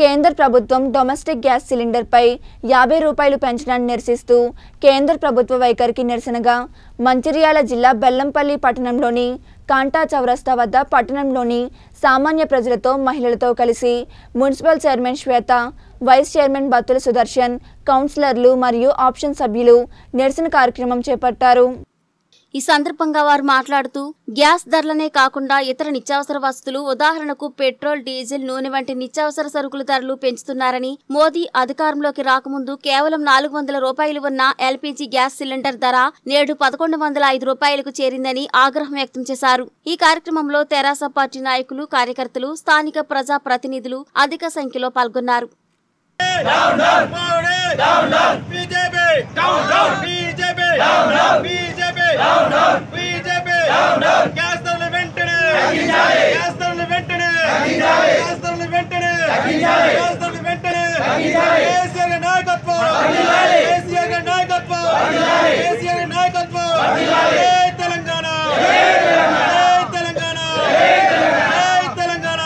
కేంద్ర ప్రభుత్వం domestic gas సిలిండర్పై యాభై రూపాయలు పెంచడాన్ని నిరసిస్తూ కేంద్ర ప్రభుత్వ వైఖరికి నిరసనగా మంచిర్యాల జిల్లా బెల్లంపల్లి పట్టణంలోని కాంటా చౌరస్తా వద్ద పట్టణంలోని సామాన్య ప్రజలతో మహిళలతో కలిసి municipal chairman Swetha vice chairman Battula Sudarshan కౌన్సిలర్లు మరియు ఆప్షన్ సభ్యులు నిరసన కార్యక్రమం చేపట్టారు ఈ సందర్భంగా వారు మాట్లాడుతూ గ్యాస్ ధరలనే కాకుండా ఇతర నిత్యావసర వస్తువులు ఉదాహరణకు పెట్రోల్ డీజిల్ నూనె వంటి నిత్యావసర సరుకుల ధరలు పెంచుతున్నారని మోదీ అధికారంలోకి రాకముందు కేవలం నాలుగు వందల రూపాయలు ఉన్న ఎల్పీజీ గ్యాస్ సిలిండర్ ధర నేడు పదకొండు వందల ఐదు రూపాయలకు చేరిందని ఆగ్రహం వ్యక్తం చేశారు ఈ కార్యక్రమంలో తెరాస పార్టీ నాయకులు కార్యకర్తలు స్థానిక ప్రజా ప్రతినిధులు అధిక సంఖ్యలో పాల్గొన్నారు Modi down down BJP down down BJP down down BJP down down BJP down down gas ధరలు వెంటనే తగ్గించాలి గ్యాస్ ధరలు వెంటనే తగ్గించాలి గ్యాస్ ధరలు వెంటనే తగ్గించాలి గ్యాస్ ధరలు వెంటనే తగ్గించాలి కేసీఆర్ గారి నాయకత్వం తగ్గించాలి కేసీఆర్ గారి నాయకత్వం తగ్గించాలి కేసీఆర్ గారి నాయకత్వం తగ్గించాలి జై తెలంగాణ జై తెలంగాణ జై తెలంగాణ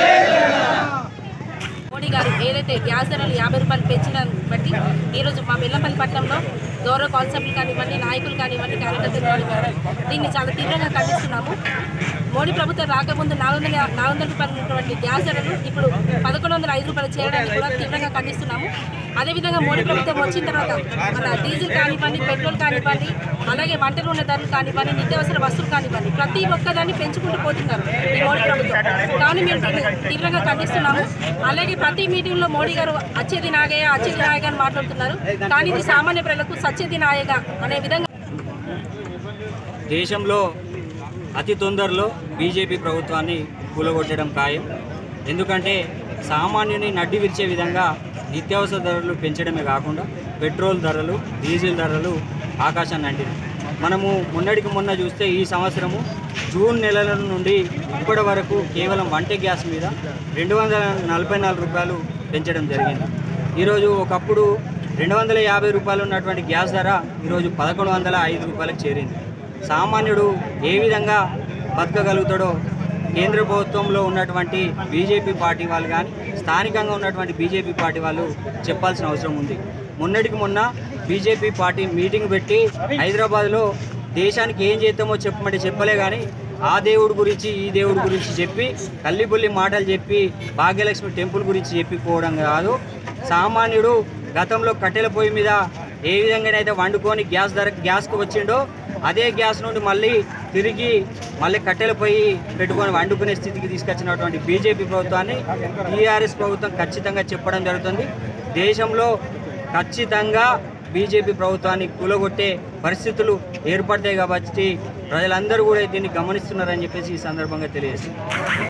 మోడీ గారు ఏదైతే గ్యాస్ ధరలు యాభై రూపాయలు పెంచిన బట్టి ఈరోజు మా బెల్లంపల్లి పట్టణంలో గౌరవ కాన్సెప్ట్లు కానివ్వండి నాయకులు కానివ్వండి కార్యకర్తలు కానివ్వండి దీన్ని చాలా తీవ్రంగా ఖండిస్తున్నాము మోడీ ప్రభుత్వం రాకముందు నాలుగు వందల నాలుగు వందల రూపాయలు ఉన్నటువంటి గ్యాస్ ధరలు ఇప్పుడు పదకొండు వందల ఐదు రూపాయలు చేయడానికి కూడా తీవ్రంగా ఖండిస్తున్నాము అదేవిధంగా మోడీ ప్రభుత్వం వచ్చిన తర్వాత మన డీజిల్ కానివ్వండి పెట్రోల్ కానివ్వండి అలాగే వంట నూనె ధరలు కానివ్వండి నిత్యావసర వస్తువులు కానివ్వండి ప్రతి ఒక్కదాన్ని పెంచుకుంటూ పోతున్నారు ఈ మోడీ ప్రభుత్వం కానీ మేము దీన్ని తీవ్రంగా ఖండిస్తున్నాము అలాగే ప్రతి మీటింగ్లో మోడీ గారు అచ్చేది నాగయ్య అచ్చేది నాయక అని మాట్లాడుతున్నారు కానీ ఇది సామాన్య ప్రజలకు సచ్చేది నాయక అనే విధంగా దేశంలో అతి తొందరలో బీజేపీ ప్రభుత్వాన్ని కూలగొట్టడం ఖాయం ఎందుకంటే సామాన్యుని నడ్డి విరిచే విధంగా నిత్యావసర ధరలు పెంచడమే కాకుండా పెట్రోల్ ధరలు డీజిల్ ధరలు ఆకాశాన్ని అంటినాయి మనము మొన్నటికి మొన్న చూస్తే ఈ సంవత్సరము జూన్ నెలల నుండి ఇప్పటి వరకు కేవలం వంట గ్యాస్ మీద రెండు వందల నలభై నాలుగు రూపాయలు పెంచడం జరిగింది ఈరోజు ఒకప్పుడు రెండు వందల యాభై రూపాయలు ఉన్నటువంటి గ్యాస్ ధర ఈరోజు పదకొండు వందల ఐదు రూపాయలకు చేరింది సామాన్యుడు ఏ విధంగా బతకగలుగుతాడో కేంద్ర ప్రభుత్వంలో ఉన్నటువంటి బీజేపీ పార్టీ వాళ్ళు కానీ స్థానికంగా ఉన్నటువంటి బీజేపీ పార్టీ వాళ్ళు చెప్పాల్సిన అవసరం ఉంది మొన్నటికి మొన్న బీజేపీ పార్టీ మీటింగ్ పెట్టి హైదరాబాద్లో దేశానికి ఏం చేద్దామో చెప్పమంటే చెప్పలే కానీ ఆ దేవుడి గురించి ఈ దేవుడి గురించి చెప్పి కల్లిబుల్లి మాటలు చెప్పి భాగ్యలక్ష్మి టెంపుల్ గురించి చెప్పిపోవడం కాదు సామాన్యుడు గతంలో కట్టెల పొయ్యి మీద ఏ విధంగానైతే వండుకొని గ్యాస్ ధర గ్యాస్కి వచ్చిండో అదే గ్యాస్ నుండి మళ్ళీ తిరిగి మళ్ళీ కట్టెల పొయ్యి పెట్టుకొని వండుకునే స్థితికి తీసుకొచ్చినటువంటి బీజేపీ ప్రభుత్వాన్ని టీఆర్ఎస్ ప్రభుత్వం ఖచ్చితంగా చెప్పడం జరుగుతుంది దేశంలో ఖచ్చితంగా బీజేపీ ప్రభుత్వాన్ని కూలగొట్టే పరిస్థితులు ఏర్పడతాయి కాబట్టి ప్రజలందరూ కూడా దీన్ని గమనిస్తున్నారని చెప్పేసి ఈ సందర్భంగా తెలియజేస్తుంది